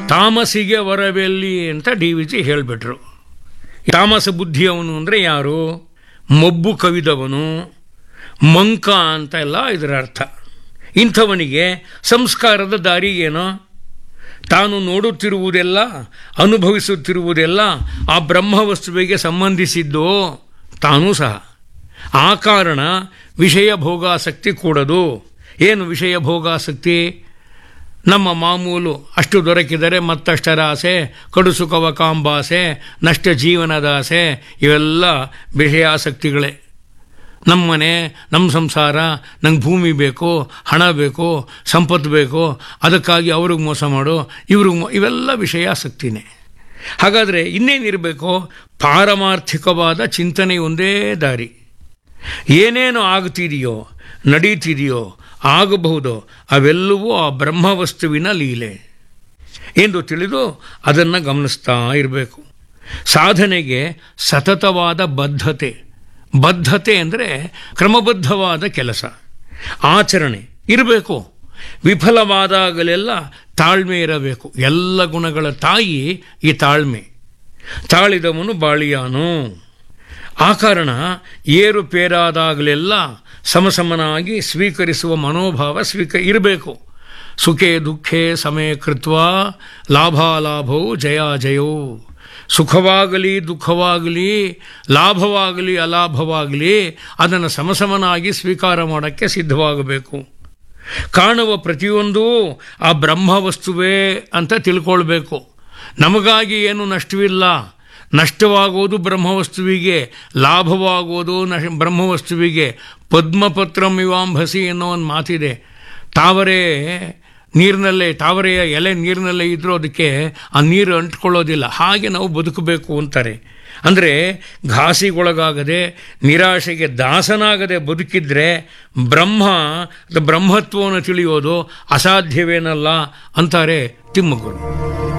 ತಾಮಸಿಗೆ ವರವೆಲ್ಲಿ ಅಂತ D V G ಹೇಳಿಬಿಟ್ರು ತಾಮಸ ಬುದ್ಧಿಯವನು ಅಂದರೆ ಯಾರು ಮೊಬ್ಬು ಕವಿದವನು ಮಂಕ ಅಂತ ಎಲ್ಲ ಇದರ ಅರ್ಥ ಇಂಥವನಿಗೆ ಸಂಸ್ಕಾರದ ದಾರಿ ಏನೋ ತಾನು ನೋಡುತ್ತಿರುವುದೆಲ್ಲ ಅನುಭವಿಸುತ್ತಿರುವುದೆಲ್ಲ ಆ ಬ್ರಹ್ಮವಸ್ತುವಿಗೆ ಸಂಬಂಧಿಸಿದ್ದು ತಾನೂ ಸಹ ಆ ಕಾರಣ ವಿಷಯ ಭೋಗಾಸಕ್ತಿ ಕೂಡದು ಏನು ವಿಷಯ ಭೋಗಾಸಕ್ತಿ ನಮ್ಮ ಮಾಮೂಲು ಅಷ್ಟು ದೊರಕಿದರೆ ಮತ್ತಷ್ಟರ ಆಸೆ ಕಡು ಸುಖವ ಕಾಂಬಾಸೆ ನಷ್ಟ ಜೀವನದ ಆಸೆ ಇವೆಲ್ಲ ವಿಷಯಾಸಕ್ತಿಗಳೇ ನಮ್ಮ ಮನೆ ನಮ್ಮ ಸಂಸಾರ ನಂಗೆ ಭೂಮಿ ಬೇಕು ಹಣ ಬೇಕು ಸಂಪತ್ತು ಬೇಕು ಅದಕ್ಕಾಗಿ ಅವ್ರಿಗೆ ಮೋಸ ಮಾಡು ಇವ್ರಿಗೆ ಮೋ ಇವೆಲ್ಲ ವಿಷಯಾಸಕ್ತಿನೇ ಹಾಗಾದರೆ ಇನ್ನೇನಿರಬೇಕು ಪಾರಮಾರ್ಥಿಕವಾದ ಚಿಂತನೆ ಒಂದೇ ದಾರಿ ಏನೇನು ಆಗ್ತಿದೆಯೋ ನಡೀತಿದೆಯೋ ಆಗಬಹುದೋ ಅವೆಲ್ಲವೂ ಆ ಬ್ರಹ್ಮವಸ್ತುವಿನ ಲೀಲೆ ಎಂದು ತಿಳಿದು ಅದನ್ನು ಗಮನಿಸ್ತಾ ಇರಬೇಕು ಸಾಧನೆಗೆ ಸತತವಾದ ಬದ್ಧತೆ ಬದ್ಧತೆ ಅಂದರೆ ಕ್ರಮಬದ್ಧವಾದ ಕೆಲಸ ಆಚರಣೆ ಇರಬೇಕು ವಿಫಲವಾದಾಗಲೆಲ್ಲ ತಾಳ್ಮೆ ಇರಬೇಕು ಎಲ್ಲ ಗುಣಗಳ ತಾಯಿ ಈ ತಾಳ್ಮೆ ತಾಳಿದವನು ಬಾಳಿಯಾನು ಆ ಕಾರಣ ಏರುಪೇರಾದಾಗಲೆಲ್ಲ ಸಮಸಮನಾಗಿ ಸ್ವೀಕರಿಸುವ ಮನೋಭಾವ ಸ್ವೀಕ ಇರಬೇಕು ಸುಖೇ ದುಃಖೇ ಸಮಯ ಕೃತ್ವ ಲಾಭಾಲಾಭವು ಜಯಾಜಯೋ ಸುಖವಾಗಲಿ ದುಃಖವಾಗಲಿ ಲಾಭವಾಗಲಿ ಅಲಾಭವಾಗಲಿ ಅದನ್ನು ಸಮಸಮನಾಗಿ ಸ್ವೀಕಾರ ಮಾಡೋಕ್ಕೆ ಸಿದ್ಧವಾಗಬೇಕು ಕಾಣುವ ಪ್ರತಿಯೊಂದೂ ಆ ಬ್ರಹ್ಮವಸ್ತುವೇ ಅಂತ ತಿಳ್ಕೊಳ್ಬೇಕು ನಮಗಾಗಿ ಏನು ನಷ್ಟವಿಲ್ಲ ನಷ್ಟವಾಗೋದು ಬ್ರಹ್ಮವಸ್ತುವಿಗೆ ಲಾಭವಾಗೋದು ನಶ ಬ್ರಹ್ಮವಸ್ತುವಿಗೆ ಪದ್ಮಪತ್ರಂ ಇವಾಂಭಸಿ ಅನ್ನೋ ಒಂದು ಮಾತಿದೆ ತಾವರೆ ನೀರಿನಲ್ಲೇ ತಾವರೆಯ ಎಲೆ ನೀರಿನಲ್ಲೇ ಇದ್ರೂ ಅದಕ್ಕೆ ಆ ನೀರು ಅಂಟ್ಕೊಳ್ಳೋದಿಲ್ಲ ಹಾಗೆ ನಾವು ಬದುಕಬೇಕು ಅಂತಾರೆ ಅಂದರೆ ಘಾಸಿಗೊಳಗಾಗದೆ ನಿರಾಶೆಗೆ ದಾಸನಾಗದೆ ಬದುಕಿದ್ರೆ ಬ್ರಹ್ಮ ಬ್ರಹ್ಮತ್ವವನ್ನು ತಿಳಿಯೋದು ಅಸಾಧ್ಯವೇನಲ್ಲ ಅಂತಾರೆ ತಿಮ್ಮಗುರು